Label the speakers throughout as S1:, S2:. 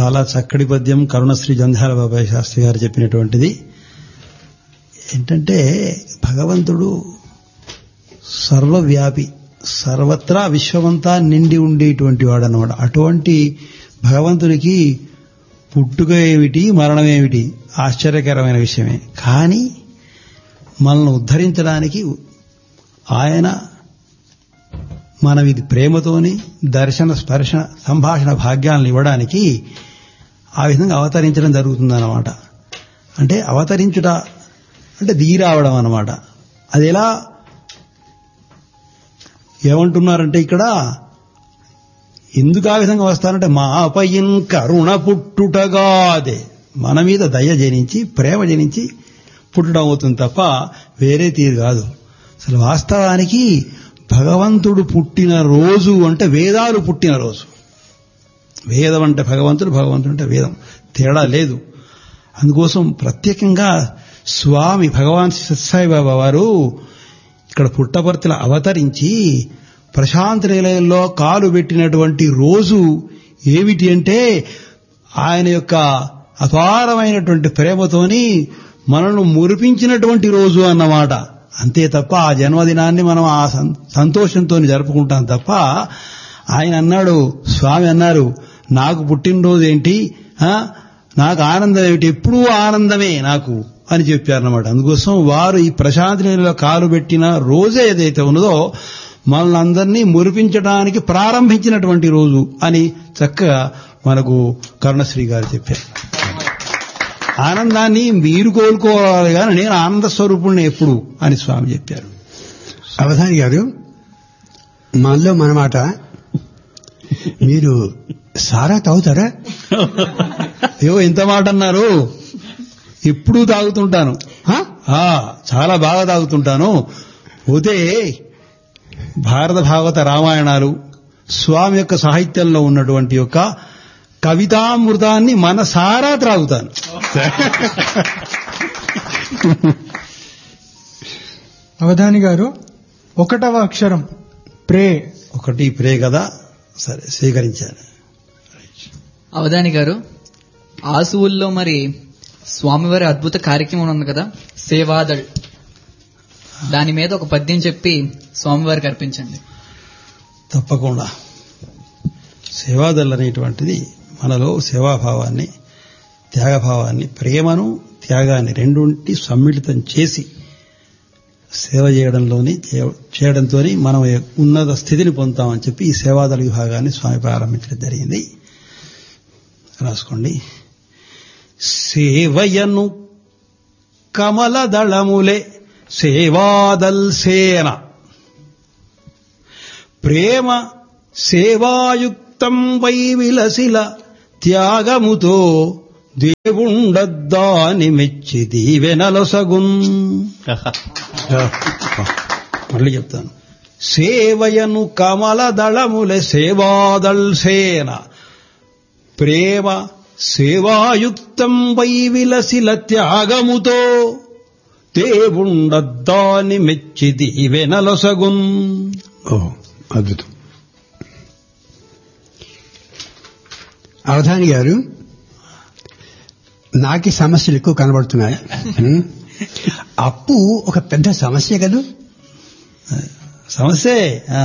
S1: చాలా చక్కటి పద్యం కరుణశ్రీ జంధ్యాల బాబాయ్ శాస్త్రి గారు చెప్పినటువంటిది ఏంటంటే భగవంతుడు సర్వవ్యాపి సర్వత్రా విశ్వమంతా నిండి ఉండేటువంటి వాడు అన్నమాట అటువంటి భగవంతునికి పుట్టుక ఏమిటి మరణం ఏమిటి ఆశ్చర్యకరమైన విషయమే కానీ మనల్ని ఉద్ధరించడానికి ఆయన మనం ఇది ప్రేమతోని దర్శన స్పర్శ సంభాషణ భాగ్యాలను ఇవ్వడానికి ఆ విధంగా అవతరించడం జరుగుతుందన్నమాట అంటే అవతరించుట అంటే దిగి రావడం అన్నమాట అది ఎలా ఏమంటున్నారంటే ఇక్కడ ఎందుకు ఆ విధంగా వస్తారంటే మాపయిన్ కరుణ పుట్టుటగాదే మన మీద దయ జనించి ప్రేమ జనించి పుట్టడం అవుతుంది తప్ప వేరే తీరు కాదు అసలు వాస్తవానికి భగవంతుడు పుట్టిన రోజు అంటే వేదాలు పుట్టిన రోజు వేదం అంటే భగవంతుడు భగవంతుడు అంటే వేదం తేడా లేదు అందుకోసం ప్రత్యేకంగా స్వామి భగవాన్ సత్సాయి బాబా వారు ఇక్కడ పుట్టపర్తిలో అవతరించి ప్రశాంత నిలయంలో కాలు పెట్టినటువంటి రోజు ఏమిటి అంటే ఆయన యొక్క అపారమైనటువంటి ప్రేమతోని మనల్ని మురిపించినటువంటి రోజు అన్నమాట అంతే తప్ప ఆ జన్మదినాన్ని మనం ఆ సంతోషంతో జరుపుకుంటాం తప్ప ఆయన అన్నాడు స్వామి అన్నారు నాకు పుట్టినరోజు ఏంటి నాకు ఆనందం ఏమిటి ఎప్పుడూ ఆనందమే నాకు అని చెప్పారనమాట అందుకోసం వారు ఈ ప్రశాంతి నిలయంలో కాలు పెట్టిన రోజే ఏదైతే ఉన్నదో మనల్ని అందరినీ మురిపించడానికి ప్రారంభించినటువంటి రోజు అని చక్కగా మనకు కరుణశ్రీ గారు చెప్పారు ఆనందాన్ని మీరు కోలుకోవాలి కానీ నేను ఆనంద స్వరూపుణ్ణి ఎప్పుడు అని స్వామి చెప్పారు
S2: అవధాని గారు మనలో మనమాట మీరు సారా తాగుతారా
S1: అయ్యో ఎంత మాట అన్నారు ఎప్పుడూ తాగుతుంటాను చాలా బాగా తాగుతుంటాను పోతే భారత భాగవత రామాయణాలు స్వామి యొక్క సాహిత్యంలో ఉన్నటువంటి యొక్క కవితామృతాన్ని మనసారా త్రాగుతాను
S3: అవధాని గారు ఒకటవ అక్షరం ప్రే
S1: ఒకటి ప్రే కదా సరే స్వీకరించాను
S4: అవధాని గారు ఆసువుల్లో మరి స్వామివారి అద్భుత కార్యక్రమం ఉంది కదా సేవాదళ్ దాని మీద ఒక పద్యం చెప్పి స్వామివారికి అర్పించండి
S1: తప్పకుండా సేవాదల్ అనేటువంటిది మనలో సేవాభావాన్ని త్యాగభావాన్ని ప్రేమను త్యాగాన్ని రెండుంటి సమ్మిళితం చేసి సేవ చేయడంలోని చేయడంతో మనం ఉన్నత స్థితిని పొందుతామని చెప్పి ఈ సేవాదళ విభాగాన్ని స్వామి ప్రారంభించడం జరిగింది రాసుకోండి సేవయను కమలదళములే సేవాదల్ సేన ప్రేమ సేవాయుక్తం వై విలసిల త్యాగముతో దేవుండద్దాని మెచ్చి దీవెనలొసగున్ మళ్ళీ చెప్తాను సేవయను కమలదళములె సేవాదల్ సేన ప్రేమ సేవాయుక్తం వై విలసిల త్యాగముతో దేవుండద్దాని మెచ్చి దీవెనలొసగున్
S2: ఓ అద్భుతం అవధాని గారు నాకి సమస్యలు ఎక్కువ కనబడుతున్నాయి అప్పు ఒక పెద్ద సమస్య కదా
S1: సమస్యే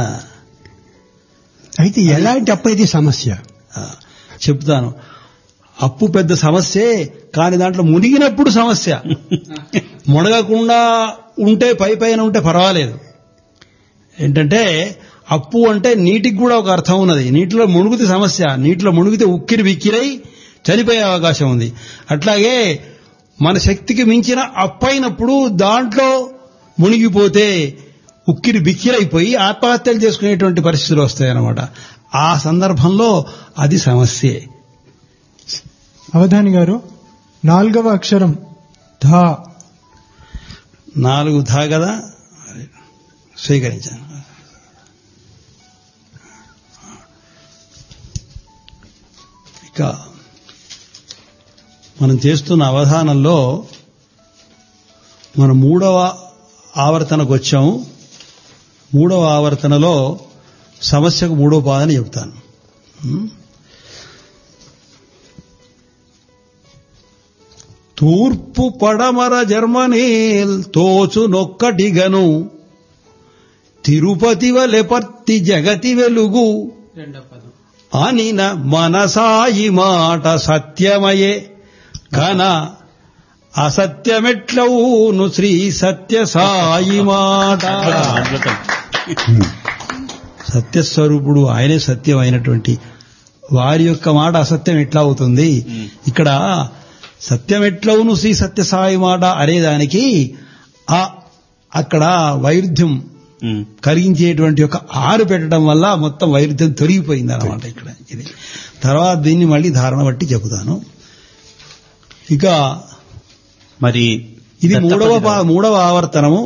S2: అయితే ఎలాంటి అప్పు అయితే సమస్య
S1: చెప్తాను అప్పు పెద్ద సమస్యే కానీ దాంట్లో మునిగినప్పుడు సమస్య మునగకుండా ఉంటే పై పైన ఉంటే పర్వాలేదు ఏంటంటే అప్పు అంటే నీటికి కూడా ఒక అర్థం ఉన్నది నీటిలో మునుగుతే సమస్య నీటిలో మునిగితే ఉక్కిరి బిక్కిరై చనిపోయే అవకాశం ఉంది అట్లాగే మన శక్తికి మించిన అప్పైనప్పుడు దాంట్లో మునిగిపోతే ఉక్కిరి బిక్కిరైపోయి ఆత్మహత్యలు చేసుకునేటువంటి పరిస్థితులు వస్తాయన్నమాట ఆ సందర్భంలో అది సమస్యే
S3: అవధాని గారు నాలుగవ అక్షరం ధా
S1: నాలుగు ధా కదా స్వీకరించాను ఇక మనం చేస్తున్న అవధానంలో మన మూడవ ఆవర్తనకు వచ్చాము మూడవ ఆవర్తనలో సమస్యకు మూడో పాదని చెప్తాను తూర్పు పడమర జర్మనీల్ తోచునొక్కటిగను తిరుపతి వలెపర్తి జగతి వెలుగు అనిన మనసాయి మాట సత్యమయే ఘన అసత్యమెట్లవును శ్రీ సత్య సాయి మాట సత్యస్వరూపుడు ఆయనే సత్యం అయినటువంటి వారి యొక్క మాట అసత్యం ఎట్లా అవుతుంది ఇక్కడ సత్యం ఎట్లవును శ్రీ సత్య సాయి మాట అనేదానికి ఆ అక్కడ వైరుధ్యం కలిగించేటువంటి ఒక ఆరు పెట్టడం వల్ల మొత్తం వైరుధ్యం తొలగిపోయింది అనమాట ఇక్కడ ఇది తర్వాత దీన్ని మళ్ళీ ధారణ బట్టి చెబుతాను ఇక
S5: మరి
S1: ఇది
S5: దత్తపది
S1: మూడవ పా- మూడవ ఆవర్తనము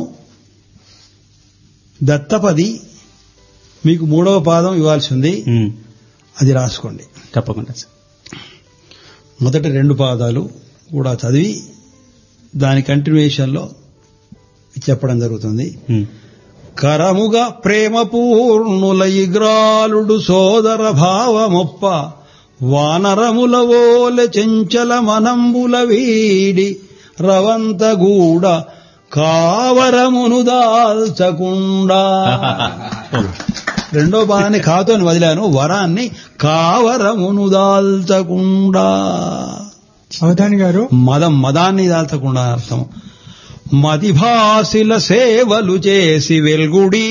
S1: దత్తపది మీకు మూడవ పాదం ఇవ్వాల్సి ఉంది
S5: ఉమ్,
S1: అది రాసుకోండి
S5: తప్పకుండా సార్
S1: మొదటి రెండు పాదాలు కూడా చదివి దాని కంటిన్యూషన్లో చెప్పడం జరుగుతుంది
S5: ఉమ్,
S1: కరముగా ప్రేమ పూర్ణుల ఇగ్రాలుడు సోదర భావమొప్ప వానరముల ఓలె చెంచల మనంబుల వీడి రవంతగూడ కావరమును దాల్చకుండా రెండో భాగాన్ని కాతోని వదిలాను వరాన్ని కావరమును దాల్చకుండా
S3: అవధాని గారు
S1: మదం మదాన్ని దాల్చకుండా అర్థం మదిభాసిల సేవలు చేసి వెల్గుడి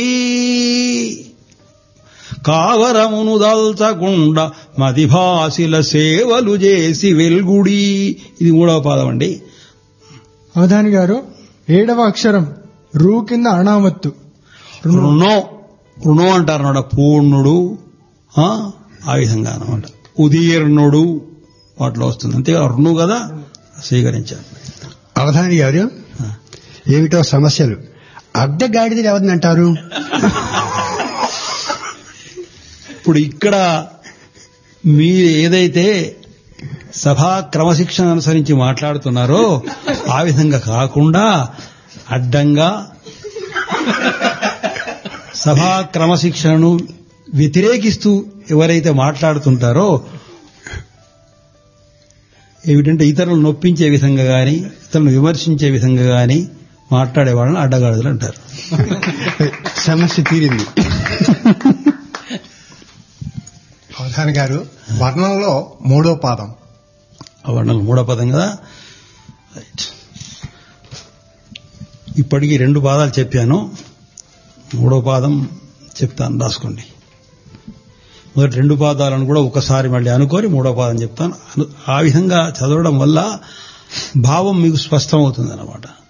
S1: కావరమును దాల్చకుండా మదిభాసిల సేవలు చేసి వెల్గుడి ఇది మూడవ పాదం అండి
S3: అవధాని గారు ఏడవ అక్షరం రూ కింద అణామత్తు
S1: రుణో రుణో అంటారు అన్నమాట పూర్ణుడు ఆ ఆ విధంగా అనమాట ఉదీర్ణుడు వాటిలో వస్తుంది అంతే రుణు కదా స్వీకరించారు
S2: అవధాని గారు ఏమిటో సమస్యలు అడ్డగాడిదలు ఎవరినంటారు
S1: ఇప్పుడు ఇక్కడ మీరు ఏదైతే సభా క్రమశిక్షణ అనుసరించి మాట్లాడుతున్నారో ఆ విధంగా కాకుండా అడ్డంగా సభా క్రమశిక్షణను వ్యతిరేకిస్తూ ఎవరైతే మాట్లాడుతుంటారో ఏమిటంటే ఇతరులను నొప్పించే విధంగా గాని ఇతరులను విమర్శించే విధంగా గాని మాట్లాడే వాళ్ళని అడ్డగాడులు అంటారు
S2: సమస్య తీరింది
S6: అవధాని గారు వర్ణంలో మూడో పాదం
S1: ఆ వర్ణాలు మూడో పదం కదా రైట్ ఇప్పటికి రెండు పాదాలు చెప్పాను మూడో పాదం చెప్తాను రాసుకోండి మొదటి రెండు పాదాలను కూడా ఒకసారి మళ్ళీ అనుకొని మూడో పాదం చెప్తాను అను- ఆ విధంగా చదవడం వల్ల భావం మీకు స్పష్టమవుతుంది అన్నమాట